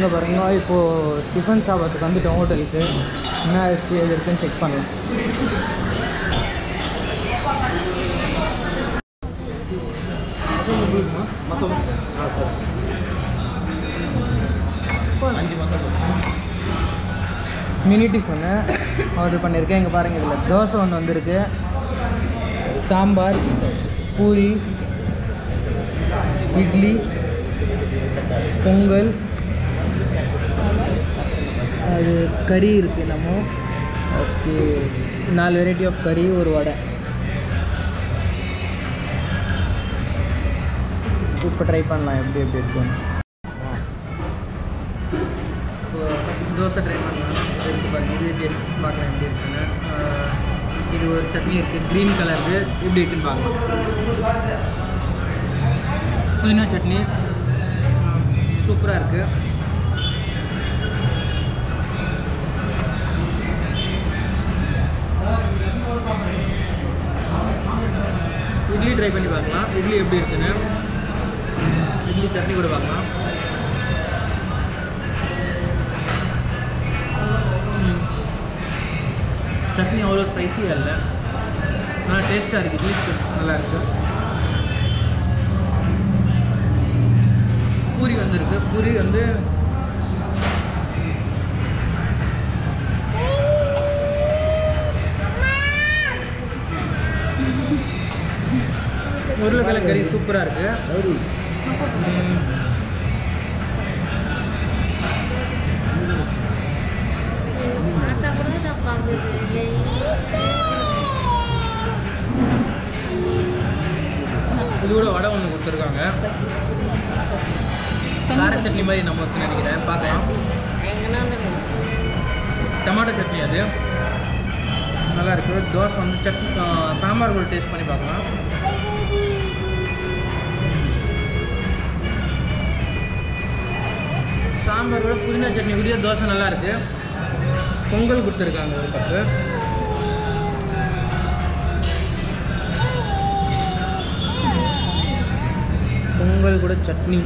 இங்கே பாருங்க இப்போது டிஃபன் சாப்பிட்றதுக்கு வந்துட்டோம் ஹோட்டலுக்கு என்ன அரிசி எது இருக்குன்னு செக் பண்ணலாம் மசாலா ஆ சார் அஞ்சு மசாலா மினி டிஃபனு ஆர்டர் பண்ணியிருக்கேன் இங்கே பாருங்கள் இதில் தோசை ஒன்று வந்திருக்கு சாம்பார் பூரி இட்லி பொங்கல் அது கறி இருக்குது நம்ம ஓகே நாலு வெரைட்டி ஆஃப் கறி ஒரு வடை இப்போ ட்ரை பண்ணலாம் எப்படி எப்படி இருக்குன்னு இப்போ தோசை ட்ரை பண்ணலாம் இருக்கு பாருங்க இது டேஸ்ட் பார்க்கலாம் எப்படி இருக்குன்னு ஆஹ் இது ஒரு சட்னி இருக்குது க்ரீன் கலருக்கு எப்படி இருக்குன்னு பார்க்கலாம் புதினா சட்னி சூப்பராக இருக்குது இட்லி ட்ரை பண்ணி பார்க்கலாம் இட்லி எப்படி இருக்குன்னு இட்லி சட்னி கூட பார்க்கலாம் ம். சட்னி அவ்வளோ ஸ்பைசியாக இல்லை நல்லா டேஸ்ட்டாக இருக்குது இட்லி நல்லா இருக்கு பூரி வந்திருக்கு பூரி வந்து உருளைக்கிழங்கு கறி சூப்பராக இருக்குது எங்க பார்த்தா கூட இதை பார்க்குது இது கூட வடை ஒன்று கொடுத்துருக்காங்க கார சட்னி மாதிரி நம்ம நினைக்கிறேன் பார்க்கலாம் எங்கன்னா டமாட்டோ சட்னி அது நல்லா இருக்கு தோசை வந்து சட்னி ஆ, சாம்பார் கூட டேஸ்ட் பண்ணி பார்க்கலாம் சாம்பார் கூட புதினா சட்னி கூட தோசை நல்லா இருக்கு பொங்கல் கொடுத்துருக்காங்க ஒரு கப்பு பொங்கல் கூட சட்னி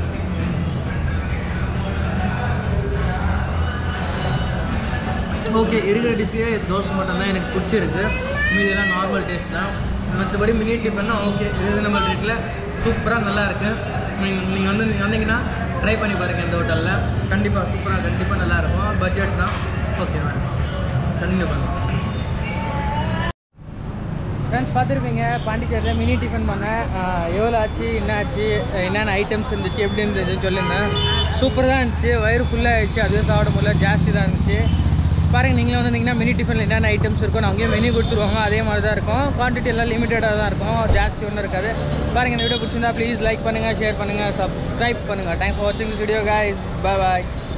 ஓகே இருக்கிற டிஷ்ஷே தோசை மட்டும் தான் எனக்கு பிடிச்சிருக்கு மீதியெல்லாம் நார்மல் டேஸ்ட் தான் மற்றபடி மினி டிஃபன்னா ஓகே ரீசனபிள் ரேட்டில் சூப்பராக நல்லா இருக்கு நீங்கள் நீங்கள் வந்து நீங்கள் வந்தீங்கன்னா ட்ரை பண்ணி பாருங்கள் இந்த ஹோட்டலில் கண்டிப்பாக சூப்பராக கண்டிப்பாக நல்லா இருக்கும் பட்ஜெட் தான் ஓகே மேடம் கண்டினியூ பண்ணலாம் ஃப்ரெண்ட்ஸ் பார்த்துருப்பீங்க பாண்டிச்சேரியில் மினி டிஃபன் பண்ணேன் ஆஹ் எவ்வளோ ஆச்சு என்ன ஆச்சு என்னென்ன ஐட்டம்ஸ் இருந்துச்சு எப்படி இருந்துச்சு சொல்லியிருந்தேன் சூப்பராக தான் இருந்துச்சு வயிறு ஃபுல்லாக ஆயிடுச்சு அதுவே சாப்பிட முடியல ஜாஸ்தி தான் இருந்துச்சு பாருங்கள் நீங்களும் வந்தீங்கன்னா மினி டிஃபனில் என்னென்ன ஐட்டம்ஸ் இருக்கும் நான் அங்கேயே மெனு கொடுத்துருவாங்க அதே மாதிரி தான் இருக்கும் குவான்டிட்டி எல்லாம் லிமிட்டடாக தான் இருக்கும் ஜாஸ்தி ஒன்றும் இருக்காது பாருங்கள் இந்த வீடியோ பிடிச்சிருந்தா ப்ளீஸ் லைக் பண்ணுங்கள் ஷேர் பண்ணுங்கள் சப்ஸ்கிரைப் பண்ணுங்கள் தேங்க்ஸ் ஃபார் வாட்சிங் வீடியோ guys bye பாய்